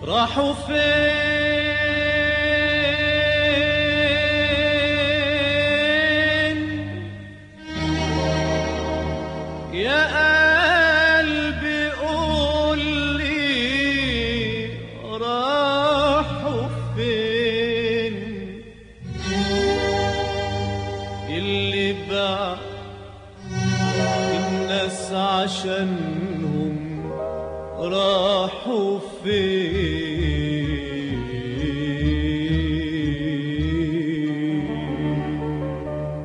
راحوا فين يا قلبي قول لي راحوا فين اللي باع الناس عشانهم راحوا فين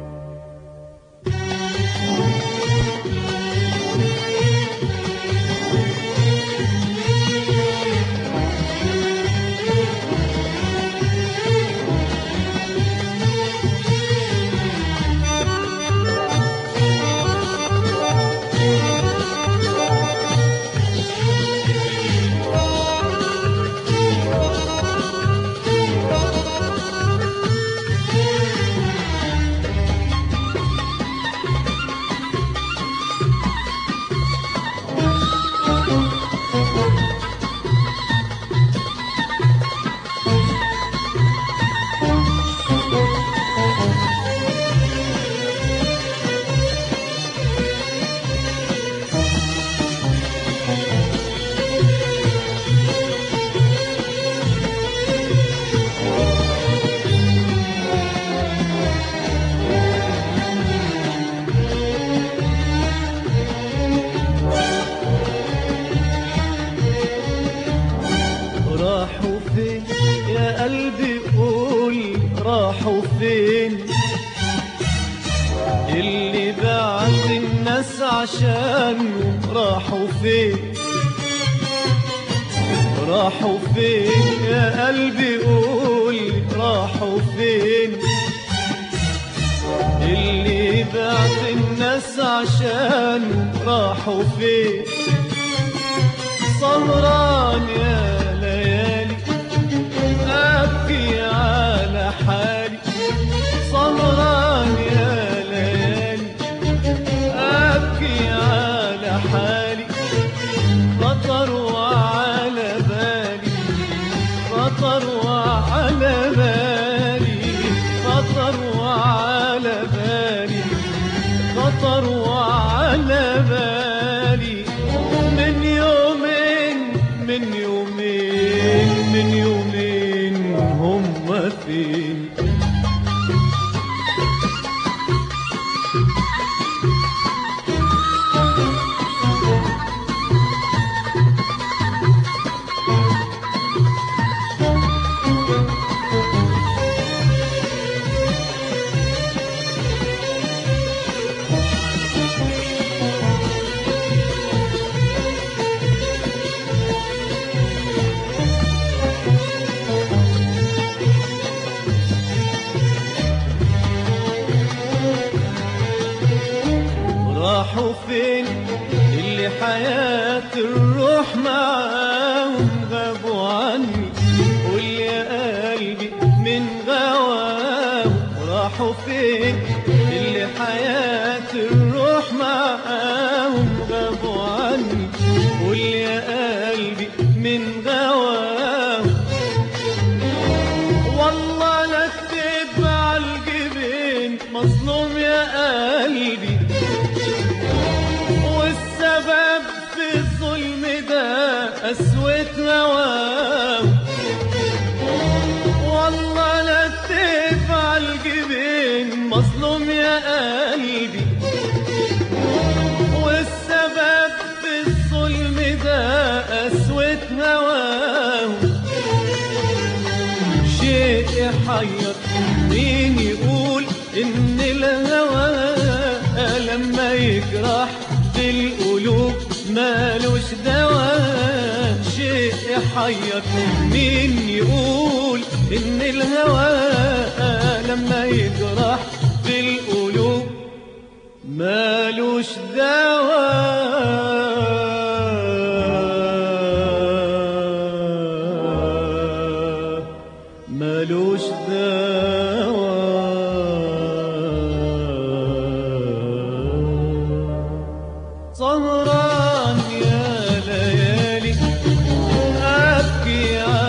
راحوا فين يا قلبي قول راحوا فين اللي بعت الناس عشانه راحوا فين راحوا فين يا قلبي قول راحوا فين اللي بعت الناس عشانه راحوا فين سهران يا ليالي أبكي على حالي سهران يا ليالي أبكي على حالي خطر وعلى بالي خطر وعلى بالي خطر وعلى بالي خطر وعلى بالي من يومين من يومين من يومين هم فين راحوا فين اللي حياة الروح معاهم غابوا عني قول يا قلبي من غواهم راحوا فين اللي حياة الروح معاهم غابوا عني قول يا قلبي من غواهم والله لا اكتب على الجبين مظلوم يا قلبي والسبب في الظلم ده قسوة نواه والله لا اكتب على الجبين مظلوم يا قلبي والسبب في الظلم ده قسوة نواه شيء يحير مين يقول ان الهوى لما يجرح بالقلوب مالوش دواء شيء يحير مين يقول ان الهوى لما يجرح بالقلوب مالوش دواء مالوش دواء سهران يا ليالي أبكي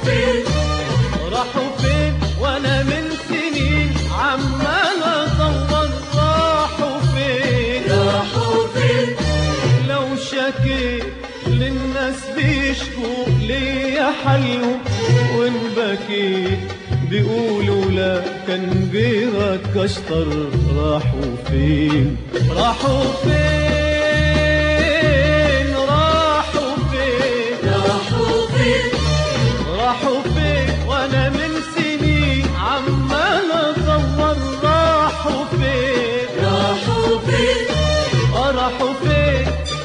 فين راحوا فين وانا من سنين عمال ادور راحوا فين راحوا فين لو شكيت للناس بيشكوا ليا حالهم وان بكيت بيقولوا لا كان غيرك اشطر راحوا فين راحوا فين راحوا فين راحوا فين راحوا فين وانا من سنين عمال ادور راحوا فين راحوا فين آه، راحوا فين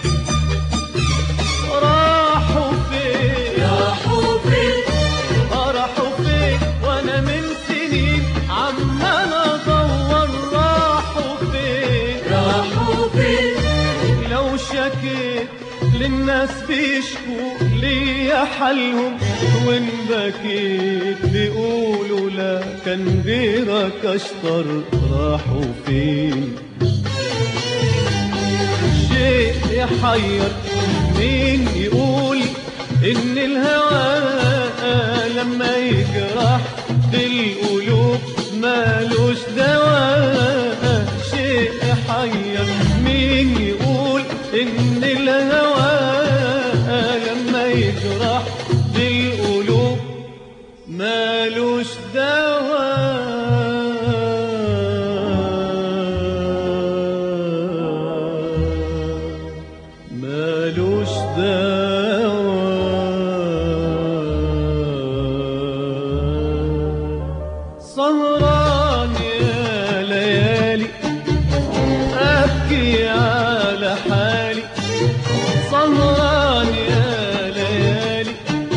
راحوا فين راحوا فين آه، راحوا فين وانا من سنين عمال ادور راحوا فين راحوا فين لو شكيت للناس بيشكوا ليا حالهم وان بكيت بيقولوا لا كان غيرك اشطر راحوا فين شيء يحير مين يقول ان الهوى لما يجرح بالقلوب مالوش دواء شيء يحير مين يقول ان الهوى لما يجرح بالقلوب مالوش دواء مالوش دواء سهران يا ليالي أبكي على حالي سهران يا ليالي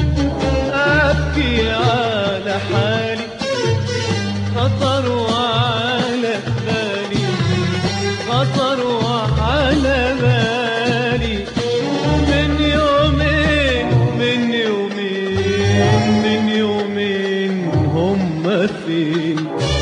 أبكي على حالي خطر وعلى بالي خطر وعلى بالي من يومين من يومين من يومين هم فين